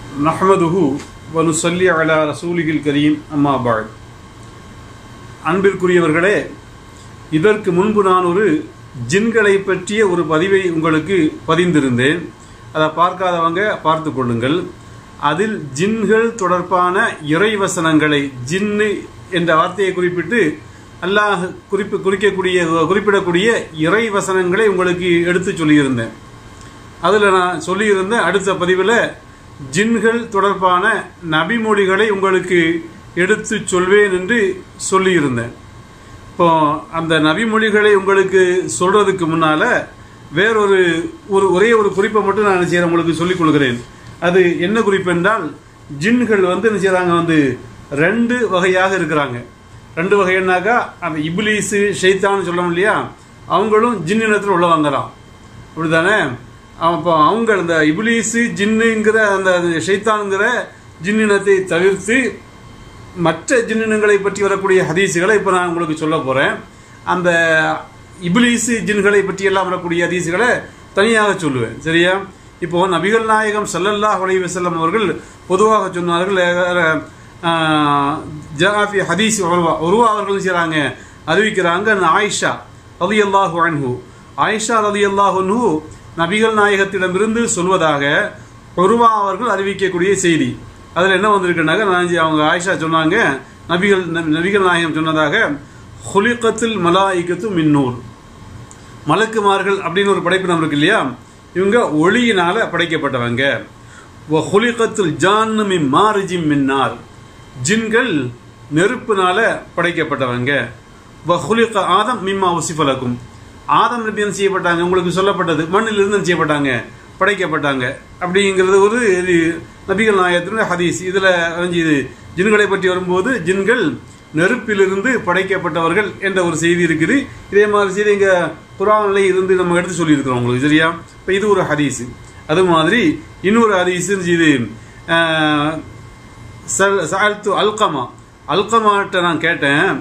நஹ்மதுஹு வனுசல்லி அலா ரசூலிகில் கரீம் அம்மா பாத் அன்பிற்குரியவர்களே இதற்கு முன்பு நான் ஒரு ஜின்களை பற்றிய ஒரு பதிவை உங்களுக்கு பதிந்திருந்தேன் அதை பார்க்காதவங்க பார்த்து கொள்ளுங்கள் அதில் ஜின்கள் தொடர்பான இறைவசனங்களை ஜின்னு என்ற வார்த்தையை குறிப்பிட்டு அல்லாஹ் குறிப்பு குறிக்கக்கூடிய குறிப்பிடக்கூடிய இறைவசனங்களை உங்களுக்கு எடுத்து சொல்லியிருந்தேன் அதில் நான் சொல்லியிருந்தேன் அடுத்த பதிவில் ஜின்கள் தொடர்பான நபிமொழிகளை உங்களுக்கு எடுத்து சொல்வேன் என்று சொல்லியிருந்தேன் இப்போ அந்த நபிமொழிகளை உங்களுக்கு சொல்றதுக்கு முன்னால வேறொரு ஒரு ஒரே ஒரு குறிப்பை மட்டும் நான் என்ன செய்யறேன் உங்களுக்கு சொல்லிக் கொள்கிறேன் அது என்ன குறிப்பு என்றால் ஜின்கள் வந்து என்ன செய்யறாங்க வந்து ரெண்டு வகையாக இருக்கிறாங்க ரெண்டு வகைன்னாக்கா அந்த இப்லீஸு ஷைத்தான்னு சொல்லணும் இல்லையா அவங்களும் ஜின் இனத்தில் உள்ளவங்க தான் அப்படிதானே அப்போ அவங்க அந்த இப்லீஸு ஜின்னுங்கிற அந்த ஷைத்தான்ங்கிற ஜின்னினத்தை தவிர்த்து மற்ற ஜின்னினங்களை பற்றி வரக்கூடிய ஹதீஸுகளை இப்போ நான் உங்களுக்கு சொல்ல போகிறேன் அந்த இப்லீஸு ஜின்களை பற்றி எல்லாம் வரக்கூடிய ஹதீஸுகளை தனியாக சொல்லுவேன் சரியா இப்போ நபிகள் நாயகம் சல்லல்லாஹ் அலைஹி வஸல்லம் அவர்கள் பொதுவாக சொன்னார்கள் ஜாஃபி ஹதீஸ் உருவா உருவா அவர்கள் செய்கிறாங்க அறிவிக்கிறாங்க ஆயிஷா ரதி அல்லாஹு அன்ஹு ஆயிஷா ரதி அல்லாஹு நபிகள் நாயகத்திடமிருந்து சொல்வதாக உருவா அவர்கள் அறிவிக்கக்கூடிய செய்தி அதில் என்ன வந்திருக்குனாக்க நான் அவங்க ஆயிஷா சொன்னாங்க நபிகள் நபிகள் நாயகம் சொன்னதாக ஹுலிகத்தில் மலாய்க்கத்து மின்னூர் மலக்குமார்கள் அப்படின்னு ஒரு படைப்பு நம்ம இருக்கு இல்லையா இவங்க ஒளியினால படைக்கப்பட்டவங்க ஹுலிகத்தில் ஜான்னு மின் மாரிஜிம் மின்னார் ஜின்கள் நெருப்புனால படைக்கப்பட்டவங்க வஹுலிக ஆதம் மிம்மா உசிஃபலக்கும் ஆதம் நபி என்ன செய்யப்பட்டாங்க உங்களுக்கு சொல்லப்பட்டது மண்ணிலிருந்து செய்யப்பட்டாங்க படைக்கப்பட்டாங்க அப்படிங்கிறது ஒரு நபிகள் நாயகத்தினுடைய ஹதீஸ் இதில் இது ஜின்களை பற்றி வரும்போது ஜின்கள் நெருப்பிலிருந்து படைக்கப்பட்டவர்கள் என்ற ஒரு செய்தி இருக்குது இதே மாதிரி செய்தி இங்கே குரானில் இருந்து நம்ம எடுத்து சொல்லியிருக்கிறோம் உங்களுக்கு சரியா இப்போ இது ஒரு ஹதீஸ் அது மாதிரி இன்னொரு ஹதீஸ் இது சால்த்து அல்கமா அல்கமாட்ட நான் கேட்டேன்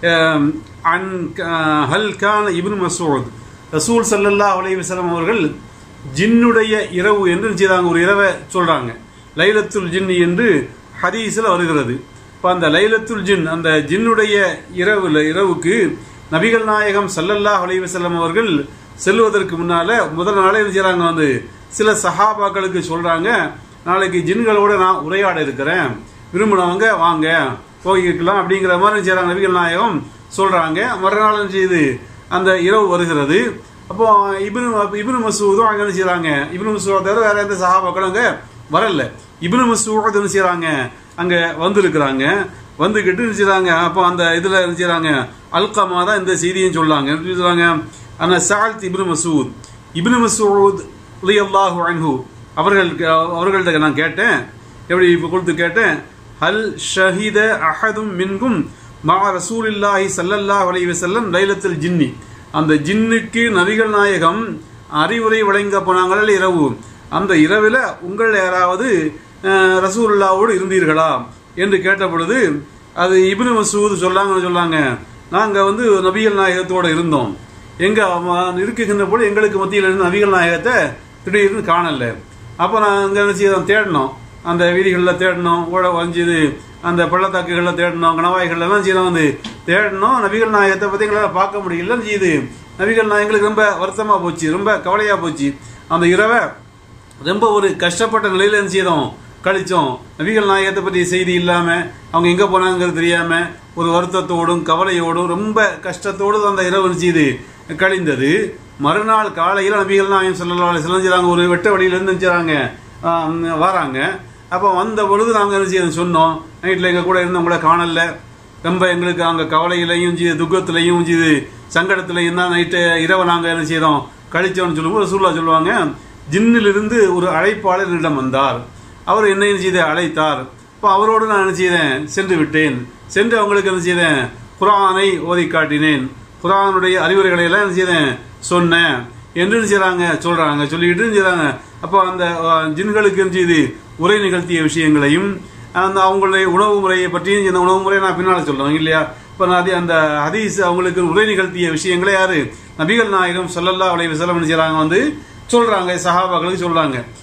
அன் ஹல் கான் இபின் மசூத் ரசூல் சல்லல்லா அலைஹி வஸல்லம் அவர்கள் ஜின்னுடைய இரவு என்று செய்தாங்க ஒரு இரவை சொல்றாங்க லைலத்துல் ஜின் என்று ஹதீஸில் வருகிறது இப்போ அந்த லைலத்துல் ஜின் அந்த ஜின்னுடைய இரவுல இரவுக்கு நபிகள் நாயகம் சல்லல்லா அலைஹி வஸல்லம் அவர்கள் செல்வதற்கு முன்னால முதல் நாளே என்ன செய்றாங்க வந்து சில சஹாபாக்களுக்கு சொல்றாங்க நாளைக்கு ஜின்களோட நான் உரையாட இருக்கிறேன் விரும்பினவங்க வாங்க போய்க்கலாம் அப்படிங்கிற மாதிரி செய்கிறாங்க நபிகள் நாயகம் சொல்றாங்க மறுநாள் செய்து அந்த இரவு வருகிறது அப்போ இபின் இபின் மசூதும் அங்கே என்ன செய்யறாங்க இபின் மசூத் தவிர வேற எந்த சஹாபாக்களும் அங்கே வரல இபின் மசூத் என்ன செய்யறாங்க அங்க வந்திருக்கிறாங்க வந்துகிட்டு என்ன செய்யறாங்க அப்போ அந்த இதுல என்ன செய்யறாங்க அல்கமா தான் இந்த செய்தியும் சொல்லாங்க என்ன சொல்றாங்க அந்த சால்த் இபின் மசூத் இபின் மசூத் அல்லாஹு அன்ஹு அவர்கள் அவர்கள்ட்ட நான் கேட்டேன் எப்படி இப்போ கொடுத்து கேட்டேன் ஹல் ஷஹித அஹதும் மின்கும் மா ரசூலில்லாஹி சல்லல்லாஹ் அலைஹி வஸல்லம் லைலத்துல் ஜின்னி அந்த ஜின்னுக்கு நபிகள் நாயகம் அறிவுரை வழங்க போனாங்களே இரவு அந்த இரவில் உங்கள் யாராவது ரசூலுல்லாவோடு இருந்தீர்களா என்று கேட்ட பொழுது அது இப்னு மசூத் சொல்லாங்கன்னு சொல்லாங்க நாங்கள் வந்து நபிகள் நாயகத்தோடு இருந்தோம் எங்க இருக்குகின்ற போது எங்களுக்கு மத்தியில் இருந்து நபிகள் நாயகத்தை திடீர்னு காணல அப்போ நான் அங்கே என்ன செய்ய தேடினோம் அந்த வீதிகளில் தேடணும் ஓட வஞ்சுது அந்த பள்ளத்தாக்குகளில் தேடணும் கணவாய்கள் எல்லாம் செய்யணும் வந்து தேடணும் நபிகள் நாயகத்தை பற்றி எங்களால் பார்க்க முடியலன்னு செய்யுது நபிகள் நாயகங்களுக்கு ரொம்ப வருத்தமாக போச்சு ரொம்ப கவலையாக போச்சு அந்த இரவை ரொம்ப ஒரு கஷ்டப்பட்ட நிலையில் என்ன செய்தோம் கழிச்சோம் நபிகள் நாயகத்தை பற்றி செய்தி இல்லாமல் அவங்க எங்கே போனாங்கிறது தெரியாமல் ஒரு வருத்தத்தோடும் கவலையோடும் ரொம்ப கஷ்டத்தோடு அந்த இரவு செய்து கழிந்தது மறுநாள் காலையில் நபிகள் நாயகம் சொல்லலாம் செல்லுறாங்க ஒரு வெட்ட வழியிலேருந்து நினைச்சாங்க வராங்க அப்போ வந்த பொழுது நாங்கள் என்ன செய்ய சொன்னோம் நைட்டில் எங்கள் கூட இருந்தவங்கள காணல ரொம்ப எங்களுக்கு அங்கே கவலையிலையும் செய்து துக்கத்திலையும் செய்து சங்கடத்திலையும் தான் நைட்டு இரவை நாங்கள் என்ன செய்தோம் கழிச்சோம்னு சொல்லும்போது சூழலா சொல்லுவாங்க ஜின்னிலிருந்து ஒரு அழைப்பாளர் என்னிடம் வந்தார் அவர் என்ன செய்த அழைத்தார் இப்போ அவரோடு நான் என்ன செய்தேன் சென்று விட்டேன் சென்று அவங்களுக்கு என்ன செய்தேன் குரானை ஓதி காட்டினேன் குரானுடைய அறிவுரைகளை எல்லாம் என்ன செய்தேன் சொன்னேன் என்று செய்கிறாங்க சொல்றாங்க சொல்லிக்கிட்டு செய்றாங்க அப்போ அந்த ஜின்களுக்கு என்ன செய்து உரை நிகழ்த்திய விஷயங்களையும் அந்த அவங்களுடைய உணவு முறையை பற்றியும் இந்த உணவு முறையை நான் பின்னால் சொல்லுவேன் இல்லையா இப்போ நான் அந்த ஹதீஸ் அவங்களுக்கு உரை நிகழ்த்திய விஷயங்களை யாரு நபிகள் நாயகம் சொல்லல்லா அலைய விசலம் செய்கிறாங்க வந்து சொல்றாங்க சஹாபாக்களுக்கு சொல்றாங்க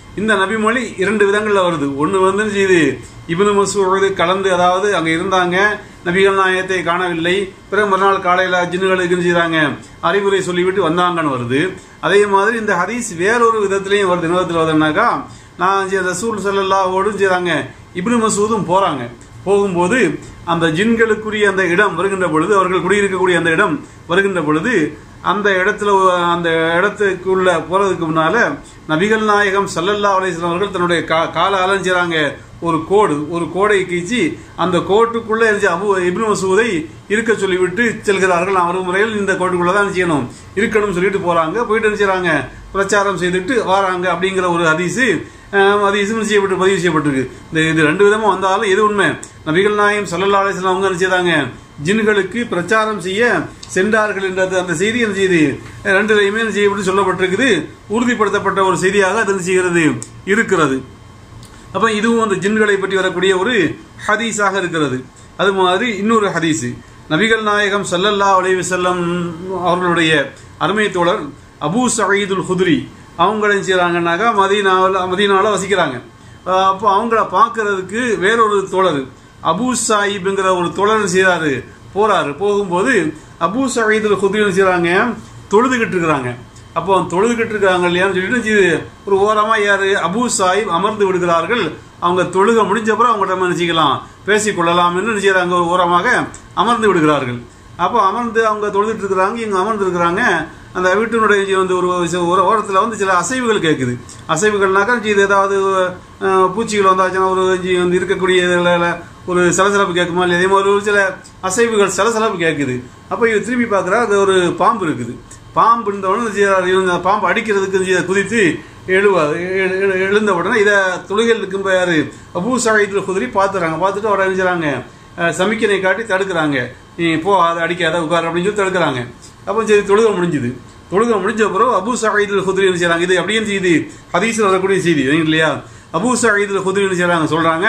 இந்த நபிமொழி இரண்டு விதங்கள்ல வருது ஒன்று வந்து இது இப்னு மசூது கலந்து அதாவது அங்க இருந்தாங்க நபிகள் நாயகத்தை காணவில்லை பிறகு மறுநாள் காலையில ஜின்னுகளுக்கு என்ன செய்றாங்க அறிவுரை சொல்லிவிட்டு வந்தாங்கன்னு வருது அதே மாதிரி இந்த ஹதீஸ் வேறொரு விதத்திலையும் வருது விதத்தில் வருதுன்னாக்கா நான் ஜி- ரசூல் சல்லல்லாவோடும் செய்றாங்க இப்னு மசூதும் போறாங்க போகும்போது அந்த ஜின்களுக்குரிய அந்த இடம் வருகின்ற பொழுது அவர்கள் குடியிருக்கக்கூடிய அந்த இடம் வருகின்ற பொழுது அந்த இடத்துல ஒ- அந்த இடத்துக்குள்ள போறதுக்கு முன்னால நபிகள் நாயகம் சல்லல்லா அலிஸ்லாம் அவர்கள் தன்னுடைய கா- கால அலைஞ்சிறாங்க ஒரு கோடு ஒரு கோடை கீச்சி அந்த கோட்டுக்குள்ள இருந்துச்சு அபு இப்னு மசூதை இருக்க சொல்லிவிட்டு செல்கிறார்கள் அவர் முறையில் இந்த கோட்டுக்குள்ள தான் செய்யணும் இருக்கணும்னு சொல்லிட்டு போறாங்க போயிட்டு என்ன செய்றாங்க பிரச்சாரம் செய்துட்டு வராங்க அப்படிங்கிற ஒரு ஹதீஸ் ஹதீஸும் செய்யப்பட்டு பதிவு செய்யப்பட்டிருக்கு இந்த இது ரெண்டு விதமா வந்தாலும் எது உண்மை நபிகள் நாயகம் சல்லல்லா அலிஸ்லாம் அவங்க என்ன செய்றாங்க ஜின்களுக்கு பிரச்சாரம் செய்ய சென்றார்கள் என்றது அந்த செய்தி என்ன செய்தி ரெண்டுலையுமே என்ன செய்யப்பட்டு சொல்லப்பட்டிருக்குது உறுதிப்படுத்தப்பட்ட ஒரு செய்தியாக அது என்ன செய்கிறது இருக்கிறது அப்ப இதுவும் அந்த ஜின்களை பற்றி வரக்கூடிய ஒரு ஹதீஸாக இருக்கிறது அது மாதிரி இன்னொரு ஹதீஸ் நபிகள் நாயகம் ஸல்லல்லாஹு அலைஹி வஸல்லம் அவர்களுடைய அருமை தோழர் அபூ சயீதுல் குத்ரி அவங்க என்ன செய்றாங்கன்னாக்கா மதீனாவில் மதீனாவில் வசிக்கிறாங்க அஹ் அப்போ அவங்கள பார்க்கறதுக்கு வேறொரு தோழர் அபூ சாயிப்ங்கிற ஒரு தோழர் செய்றாரு போறாரு போகும்போது அபூ சயீதுல் குத்ரி என்ன செய்றாங்க தொழுதுகிட்டு இருக்கிறாங்க அப்போ தொழுதுகிட்டு இருக்காங்க இல்லையான்னு சொல்லிட்டு இது ஒரு ஓரமா யாரு அபூ சாஹிப் அமர்ந்து விடுகிறார்கள் அவங்க தொழுக முடிஞ்ச அப்புறம் அவங்கள்ட்ட நினைச்சிக்கலாம் பேசிக் கொள்ளலாம்னு நினைச்சாங்க ஒரு ஓரமாக அமர்ந்து விடுகிறார்கள் அப்போ அமர்ந்து அவங்க தொழுதுட்டு இருக்கிறாங்க இங்க அமர்ந்து இருக்கிறாங்க அந்த வீட்டினுடைய இது வந்து ஒரு ஒரு ஓரத்தில் வந்து சில அசைவுகள் கேட்குது அசைவுகள்னாக்கா இது ஏதாவது அஹ், பூச்சிகள் வந்தாச்சுன்னா ஒரு இது வந்து இருக்கக்கூடிய இதுல ஒரு சலசலப்பு கேட்குமா இல்லையா அதே மாதிரி ஒரு சில அசைவுகள் சலசலப்பு கேட்குது அப்போ இது திரும்பி பார்க்குறா அது ஒரு பாம்பு இருக்குது பாம்பு இருந்தவொடனே செய்யறாரு, இவங்க பாம்பு அடிக்கிறதுக்கு செய்ய குதித்து எழுவா எழு- எழு- எழுந்த உடனே இதை தொழுகையில் இருக்கும் யாரு அபூ சாயித்துல குதிரி பார்த்துறாங்க பார்த்துட்டு அவரை அணிஞ்சாங்க சமிக்கனை காட்டி தடுக்கிறாங்க நீ போ அதை அடிக்காத உட்கார் அப்படின்னு சொல்லி தடுக்கிறாங்க அப்போ சரி தொழுகை முடிஞ்சுது தொழுகை முடிஞ்ச பிறகு அபூ சாயிதுல் குதிரி என்ன செய்றாங்க இது அப்படியே செய்தி ஹதீஸில் வரக்கூடிய செய்தி இல்லையா அபூ சாயிதுல் குதிரி என்ன செய்றாங்க சொல்றாங்க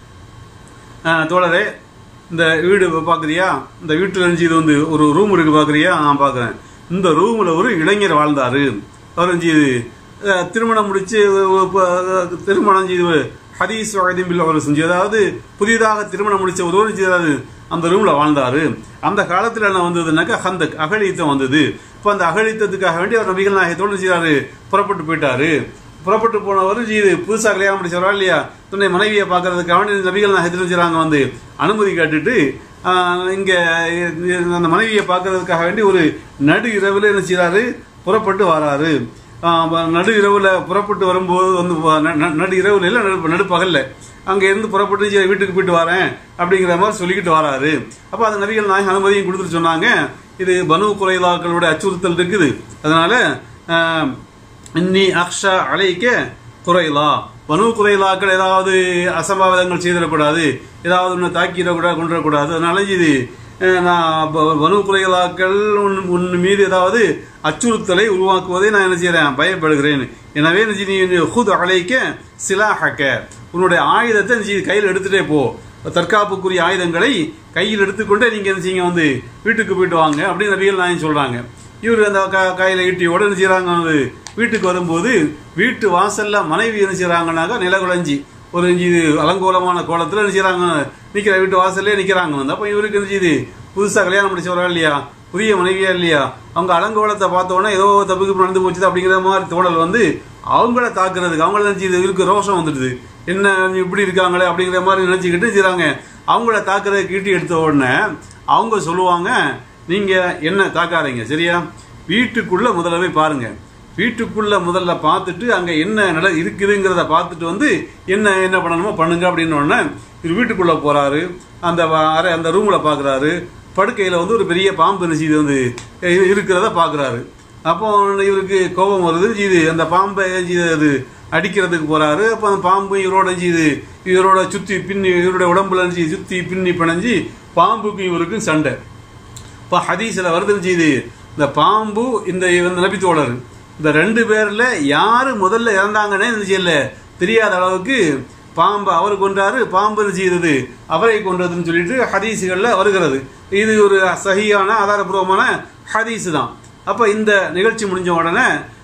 ஆ, தோழரே இந்த வீடு பார்க்குறியா இந்த வீட்டில் இருந்துச்சு இது வந்து ஒரு ரூம் இருக்கு பார்க்குறியா நான் பார்க்குறேன் இந்த ரூமில் ஒரு இளைஞர் வாழ்ந்தாரு அவர் இருந்துச்சு இது அஹ், திருமணம் முடிச்சு அஹ், ப- திருமணம் செய்து ஹதீஸ் வயதிம்பில் அவர் செஞ்சு அதாவது புதிதாக திருமணம் முடிச்ச ஒருவர் செய்தாரு அந்த ரூம்ல வாழ்ந்தாரு அந்த காலத்துல என்ன வந்ததுனாக்கா ஹந்தக் அகழித்தம் வந்தது இப்போ அந்த அகழித்தத்துக்காக வேண்டி அவர் நபிகள் நாயகத்தோடு செய்தாரு புறப்பட்டு போயிட்டாரு புறப்பட்டு போனவர் இது புதுசாக கல்யாணம் முடிச்சவரா இல்லையா தன்னை மனைவியை பார்க்கறதுக்காக வேண்டி நபிகள் நாயகத்தில் செய்றாங்க வந்து அனுமதி கேட்டுட்டு ஆஹ், இங்க அந்த மனைவியை பார்க்கறதுக்காக வேண்டி ஒரு நடு இரவுல என்ன செய்றாரு புறப்பட்டு வராரு ஆஹ், நடு இரவுல புறப்பட்டு வரும்போது வந்து ந- ந- நடு இரவுல இல்ல நடு நடுப்பகல்ல அங்க இருந்து புறப்பட்டு சரி, வீட்டுக்கு போயிட்டு வரேன் அப்படிங்கிற மாதிரி சொல்லிக்கிட்டு வராரு அப்ப அந்த நபிகள் நாயகம் அனுமதியும் கொடுத்துட்டு சொன்னாங்க இது பனு குறைலாக்களோட அச்சுறுத்தல் இருக்குது அதனால ஆஹ், இன்னி அக்ஷா அலைக்க குறைலா பனு குறைலாக்கள் ஏதாவது அசம்பாவிதங்கள் செய்திடக்கூடாது ஏதாவது ஒன்று தாக்கிடக்கூடாது கொண்டுடக்கூடாது அதனால இது அஹ், நான் ப- பனு குறைலாக்கள் உன் உன் மீது ஏதாவது அச்சுறுத்தலை உருவாக்குவதை நான் என்ன செய்யறேன் பயப்படுகிறேன் எனவே என்ன செய்ய நீ ஹுத் அலைக்க சிலாஹக்க உன்னுடைய ஆயுதத்தை நீ கையில் எடுத்துட்டே போ தற்காப்புக்குரிய ஆயுதங்களை கையில் எடுத்துக்கொண்டே நீங்க என்ன செய்யுங்க வந்து வீட்டுக்கு போயிட்டு வாங்க அப்படின்னு நபிகள் நாயகம் சொல்றாங்க இவர் அந்த க- கையில ஈட்டியோட என்ன செய்யறாங்க வந்து வீட்டுக்கு வரும்போது வீட்டு வாசல்ல மனைவி என்ன செய்யறாங்கன்னாக்கா நிலகுலைஞ்சி ஒரு இது அலங்கோலமான கோலத்துல என்ன செய்யறாங்க நிக்கிற வீட்டு வாசல்லே நிக்கிறாங்க வந்து அப்ப இவருக்கு என்ன செய்யுது புதுசா கல்யாணம் முடிச்சவரா இல்லையா புதிய மனைவியா இல்லையா அவங்க அலங்கோலத்தை பார்த்த உடனே ஏதோ தப்புக்கு நடந்து போச்சு அப்படிங்கிற மாதிரி தோணல் வந்து அவங்கள தாக்குறதுக்கு அவங்கள நினைச்சு இது இருக்கு ரோஷம் வந்துடுது என்ன இப்படி இருக்காங்களே அப்படிங்கிற மாதிரி நினைச்சுக்கிட்டு செய்றாங்க அவங்கள தாக்குறதுக்கு ஈட்டி எடுத்த உடனே அவங்க சொல்லுவாங்க நீங்க என்ன தாக்காதீங்க சரியா வீட்டுக்குள்ள முதல்ல போய் பாருங்க வீட்டுக்குள்ள முதல்ல பார்த்துட்டு அங்க என்ன நில இருக்குதுங்கிறத பார்த்துட்டு வந்து என்ன என்ன பண்ணணுமோ பண்ணுங்க அப்படின்னு உடனே இவர் வீட்டுக்குள்ள போறாரு அந்த வ- அறை அந்த ரூம்ல பாக்குறாரு படுக்கையில வந்து ஒரு பெரிய பாம்பு என்ன செய்யுது வந்து இ- இருக்கிறத பாக்குறாரு அப்போ இவருக்கு கோபம் வருது இது அந்த பாம்பை இது அது அடிக்கிறதுக்கு போறாரு அப்போ அந்த பாம்பு இவரோட இது இவரோட சுத்தி பின்னி இவருடைய உடம்புல இருந்து சுத்தி பின்னி பிணைஞ்சு பாம்புக்கும் இவருக்கும் சண்டை இப்போ ஹதீஸில் வருதுன்னு செய்து இந்த பாம்பு இந்த இந்த நபி தோழர் இந்த ரெண்டு பேர்ல யாரு முதல்ல இறந்தாங்கன்னே என்ன செய்யல தெரியாத அளவுக்கு பாம்பு அவர் கொன்றாரு பாம்பு என்ன செய்தது அவரை கொன்றதுன்னு சொல்லிட்டு ஹதீஸுகள்ல வருகிறது இது ஒரு சகியான ஆதாரபூர்வமான ஹதீஸ் தான் அப்ப இந்த நிகழ்ச்சி முடிஞ்ச உடனே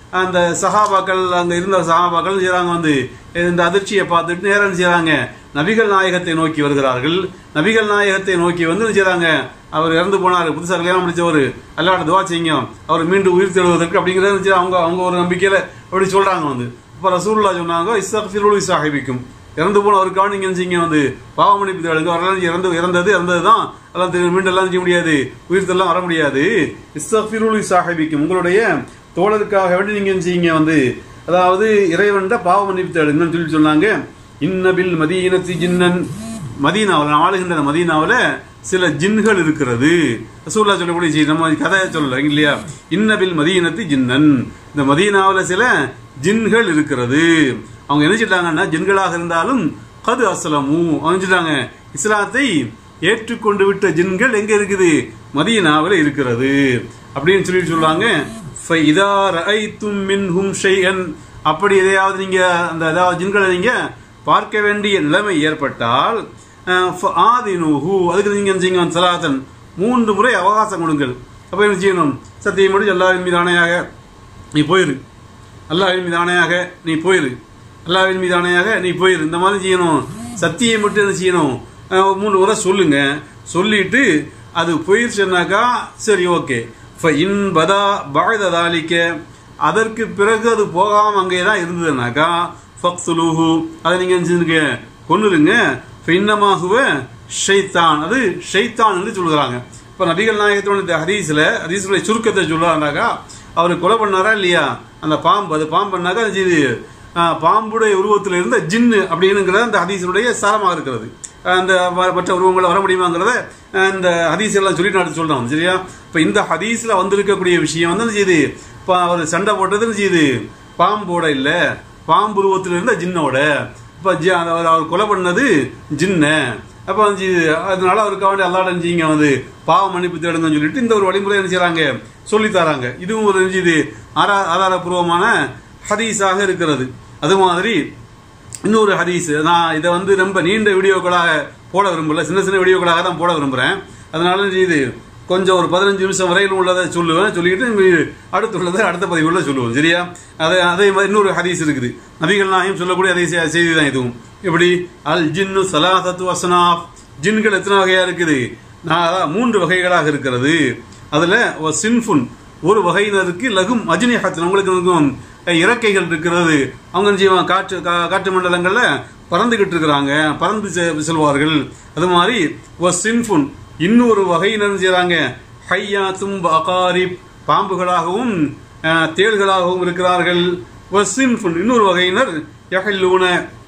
அந்த சஹாபாக்கள் அங்க இருந்த சஹாபாக்கள் செய்றாங்க வந்து இந்த அதிர்ச்சியை பார்த்துட்டு நேரம் செய்றாங்க நபிகள் நாயகத்தை நோக்கி வருகிறார்கள் நபிகள் நாயகத்தை நோக்கி வந்து என்ன செய்றாங்க அவர் இறந்து போனார் புதுசாக கல்யாணம் முடிச்சவர் அல்லாட துவா செய்யுங்க அவர் மீண்டும் உயிர் தெழுவதற்கு அப்படிங்கிறத வந்து அவங்க அவங்க ஒரு நம்பிக்கையில அப்படி சொல்றாங்க வந்து இப்போ ரசூல்லா சொன்னாங்க இஸ்தக்ஃபிருல் சாஹிபிக்கும் இறந்து போனவருக்காக நீங்க என்ன செய்யுங்க வந்து பாவ மன்னிப்பு தேடுங்க வரலாம் இறந்து இறந்தது இறந்தது தான் எல்லாம் தெரியும் மீண்டும் எல்லாம் செய்ய முடியாது உயிர்த்தெல்லாம் வர முடியாது இஸ்தக்ஃபிருல் சாஹிபிக்கும் உங்களுடைய தோழருக்காக வேண்டி நீங்க என்ன செய்யுங்க வந்து அதாவது இறைவன்ட பாவ மன்னிப்பு தேடுங்கன்னு சொல்லி சொன்னாங்க இன்னபில் மதீனத்தி ஜின்னன் மதீனாவில் நான் ஆளுகின்ற அந்த மதீனாவில் சில ஜின்கள் இருக்கிறது ரசூல்லா சொல்லக்கூடிய செய்தி நம்ம கதையை சொல்லல இல்லையா இன்னபில் மதீனத்தி ஜின்னன் இந்த மதீனாவில் சில ஜின்கள் இருக்கிறது அவங்க என்ன சொல்லிட்டாங்கன்னா ஜின்களாக இருந்தாலும் கது அஸ்லமு அவங்க சொல்லிட்டாங்க இஸ்லாத்தை ஏற்றுக்கொண்டு விட்ட ஜின்கள் எங்க இருக்குது மதீனாவில் இருக்கிறது அப்படின்னு சொல்லி சொல்லுவாங்க فَإِذَا رَأَيْتُم مِّنْهُمْ شَيْئًا அப்படி எதையாவது நீங்க அந்த அதாவது ஜின்களை நீங்க பார்க்க வேண்டிய நிலைமை ஏற்பட்டால் அஹ், فَآذِنُوهُ அதுக்கு நீங்க என்ன செய்யுங்க சலாத்தன் மூன்று முறை அவகாசம் கொடுங்கள் அப்ப என்ன செய்யணும் சத்தியம் முடிஞ்சு எல்லாரின் மீது ஆணையாக நீ போயிரு அல்லாஹ்வின் மீது ஆணையாக நீ போயிரு அல்லாஹ்வின் மீது ஆணையாக நீ போயிரு இந்த மாதிரி செய்யணும் சத்தியம் மட்டும் என்ன செய்யணும் அஹ், மூணு முறை சொல்லுங்க சொல்லிட்டு அது போயிருச்சுன்னாக்கா சரி ஓகே இன் பதா பாழ்ததாலிக்க அதற்கு பிறகு அது போகாம அங்கே தான் இருந்ததுனாக்கா ஃபக்சுலுஹு அதை நீங்க என்ன செஞ்சுருங்க கொன்னுருங்க இன்னமாகுவ ஷைத்தான் அது ஷைத்தான் என்று சொல்கிறாங்க இப்ப நபிகள் நாயகத்தோட இந்த ஹதீஸ்ல ஹதீஸுடைய சுருக்கத்தை சொல்றாருனாக்கா அவர் கொலை பண்ணாரா இல்லையா அந்த பாம்பு அது பாம்பு பண்ணாக்கா அது இது ஆஹ், பாம்புடைய உருவத்தில் இருந்த ஜின்னு அப்படிங்கிறது அந்த ஹதீஸுடைய சாரமாக இருக்கிறது அந்த வ- மற்ற உருவங்களை வர முடியுமாங்கிறத அஹ், இந்த ஹதீஸ் எல்லாம் சொல்லிட்டு நான் சொல்றோம் சரியா இப்ப இந்த ஹதீஸ்ல வந்திருக்கக்கூடிய விஷயம் வந்து என்ன செய்யுது இப்ப அவர் சண்டை போட்டது என்ன செய்யுது பாம்போட இல்ல பாம்பு உருவத்தில் இருந்த ஜின்னோட இப்ப ஜி- அவர் அவர் கொலை பண்ணது ஜின்ன அப்ப வந்து இது- அதனால அவருக்கு வேண்டிய அல்லாட செய்யுங்க வந்து பாவ மன்னிப்பு தேடுங்கன்னு சொல்லிட்டு இந்த ஒரு வழிமுறை என்ன செய்றாங்க சொல்லி தராங்க இதுவும் ஒரு இது ஆரா ஆதாரபூர்வமான ஹதீஸாக இருக்கிறது அது மாதிரி இன்னொரு ஹதீஸ் நான் இதை வந்து ரொம்ப நீண்ட வீடியோக்களாக போட விரும்பல சின்ன சின்ன வீடியோக்களாக தான் போட விரும்புகிறேன் அதனால இது கொஞ்சம் ஒரு பதினஞ்சு நிமிஷம் வரையில் உள்ளதை சொல்லுவேன் சொல்லிட்டு மீ- அடுத்து உள்ளதை அடுத்த பதிவுள்ள சொல்லுவோம் சரியா அதே அதே மாதிரி இன்னொரு ஹதீஸ் இருக்குது நபிகள் நாயும் சொல்லக்கூடிய அதே செ- செய்தி தான் இதுவும் எப்படி அல் ஜின்னு சலாசத்து வசனாப் ஜின்கள் எத்தனை வகையா இருக்குது நான் அதான் மூன்று வகைகளாக இருக்கிறது அதுல ஒ சின்ஃபுன் ஒரு வகையினருக்கு லகும் அஜினிஹத்தின் உங்களுக்கு இருக்கும் இறக்கைகள் இருக்கிறது அவங்க என்ன செய்வாங்க காற்று கா- காற்று மண்டலங்கள்ல பறந்துகிட்டு இருக்கிறாங்க பறந்து செ- செல்வார்கள் அது மாதிரி ஒ சின்ஃபுன் இன்னொரு வகையினர் என்ன செய்றாங்க ஹையாத்தும் அகாரிப் பாம்புகளாகவும் அஹ், தேள்களாகவும் இருக்கிறார்கள் ஒ சின்ஃபுன் இன்னொரு வகையினர் யஹல்லூன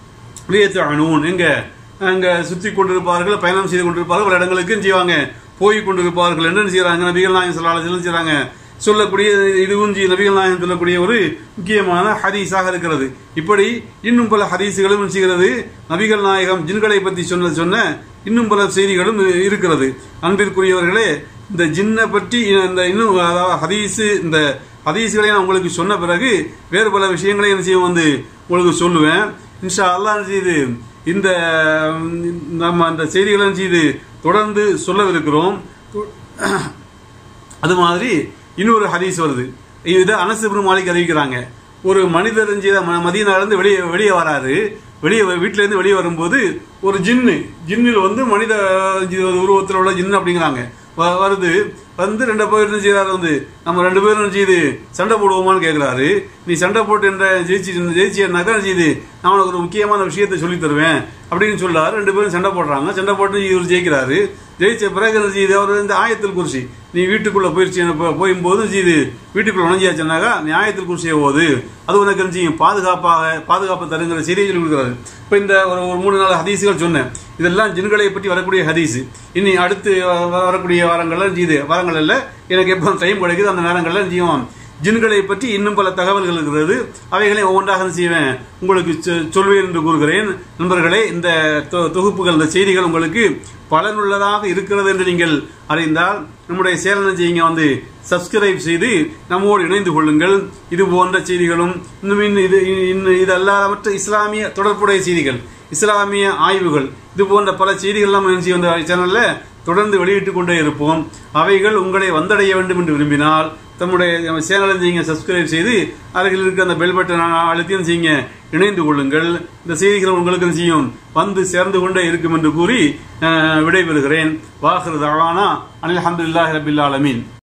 லியத்தஅனூன் எங்க அங்க சுத்தி கொண்டிருப்பார்கள் பயணம் செய்து கொண்டிருப்பார்கள் பல இடங்களுக்கு என்ன செய்வாங்க போய் கொண்டிருப்பார்கள் என்று என்ன செய்யறாங்க நபிகள் நாயகம் ஸல்லல்லாஹு அலைஹி வஸல்லம் செய்றாங்க சொல்லக்கூடிய இதுவும் ஜி- நபிகள் நாயகம் சொல்லக்கூடிய ஒரு முக்கியமான ஹதீஸாக இருக்கிறது இப்படி இன்னும் பல ஹதீஸுகளும் என்ன செய்கிறது நபிகள் நாயகம் ஜின்களை பற்றி சொன்ன சொன்ன இன்னும் பல செய்திகளும் இருக்கிறது அன்பிற்குரியவர்களே இந்த ஜின்னை பற்றி இந்த இன்னும் அதாவது ஹதீஸு இந்த ஹதீஸ்களை நான் உங்களுக்கு சொன்ன பிறகு வேறு பல விஷயங்களை என்ன செய்ய வந்து உங்களுக்கு சொல்லுவேன் இன்ஷா அல்லாஹ் என்ன செய்து இந்த ம், நம்ம அந்த செய்திகளை என்ன செய்து தொடர்ந்து சொல்லவிருக்கிறோம் அது மாதிரி இன்னொரு ஹதீஸ் வருது இது அனஸ் இப்னு மாலிக் அறிவிக்கிறாங்க ஒரு மனிதர் என்ன செய்த ம- மதீனால இருந்து வெளியே வெளியே வராரு வெளியே வ- வீட்டுல இருந்து வெளியே வரும்போது ஒரு ஜின்னு ஜின்னில் வந்து மனித ஜி- உருவத்தில் உள்ள ஜின்னு அப்படிங்கிறாங்க வ- வருது வந்து ரெண்டு பேர் என்ன செய்யறாரு வந்து நம்ம ரெண்டு பேரும் என்ன செய்யுது சண்டை போடுவோமான்னு கேட்கிறாரு நீ சண்டை போட்டு என்ற ஜெயிச்சு ஜெயிச்சியன்னாக்கா என்ன செய்யுது நான் உனக்கு ஒரு முக்கியமான விஷயத்தை சொல்லி தருவேன் அப்படின்னு சொல்றாரு ரெண்டு பேரும் சண்டை போடுறாங்க சண்டை போட்டு இவர் ஜெயிக்கிறாரு ஜெயிச்ச பிறகு என்ன செய்யுது அவர் இந்த ஆயத்தில் குறிச்சி நீ வீட்டுக்குள்ள போயிருச்சு போகும்போது செய்யுது வீட்டுக்குள்ள நுழைஞ்சாச்சுனாக்கா நீ ஆயத்தில் குறிச்சிய போது அது உனக்கு என்ன செய்யும் பாதுகாப்பாக பாதுகாப்பு தருங்கிற செய்தியை சொல்லி கொடுக்குறாரு இப்போ இந்த ஒரு ஒரு மூணு நாலு ஹதீஸுகள் சொன்னேன் இதெல்லாம் ஜின்களை பற்றி வரக்கூடிய ஹதீஸ் இனி அடுத்து வ- வரக்கூடிய வாரங்கள்ல செய்யுது வாரங்கள்ல எனக்கு எப்போ டைம் கிடைக்குது அந்த நேரங்கள்ல செய்வோம் ஜின்களை பற்றி இன்னும் பல தகவல்கள் இருக்கிறது அவைகளை ஒவ்வொன்றாக என்ன செய்வேன் உங்களுக்கு சொ- சொல்வேன் என்று கூறுகிறேன் நண்பர்களே இந்த தொ- தொகுப்புகள் இந்த செய்திகள் உங்களுக்கு பலனுள்ளதாக இருக்கிறது என்று நீங்கள் அறிந்தால் நம்முடைய சேனலை செய்யுங்க வந்து சப்ஸ்கிரைப் செய்து நம்மோடு இணைந்து கொள்ளுங்கள் இது போன்ற செய்திகளும் இன்னும் இன்னும் இது இன்னும் இது அல்லாதவற்ற இஸ்லாமிய தொடர்புடைய செய்திகள் இஸ்லாமிய ஆய்வுகள் இது போன்ற பல செய்திகள் நம்ம என்ன செய்ய இந்த சேனல்ல தொடர்ந்து வெளியிட்டுக் கொண்டே இருப்போம் அவைகள் உங்களை வந்தடைய வேண்டும் என்று விரும்பினால் தம்முடைய சேனலை செய்யுங்க சப்ஸ்கிரைப் செய்து அருகில் இருக்க அந்த பெல் பட்டனை அழுத்தியும் செய்யுங்க இணைந்து கொள்ளுங்கள் இந்த செய்திகள் உங்களுக்கு செய்யும் வந்து சேர்ந்து கொண்டே இருக்கும் என்று கூறி அஹ், விடைபெறுகிறேன் வாஹிரு தாவானா அனில் அஹமதுல்லாஹி ரபில் ஆலமீன்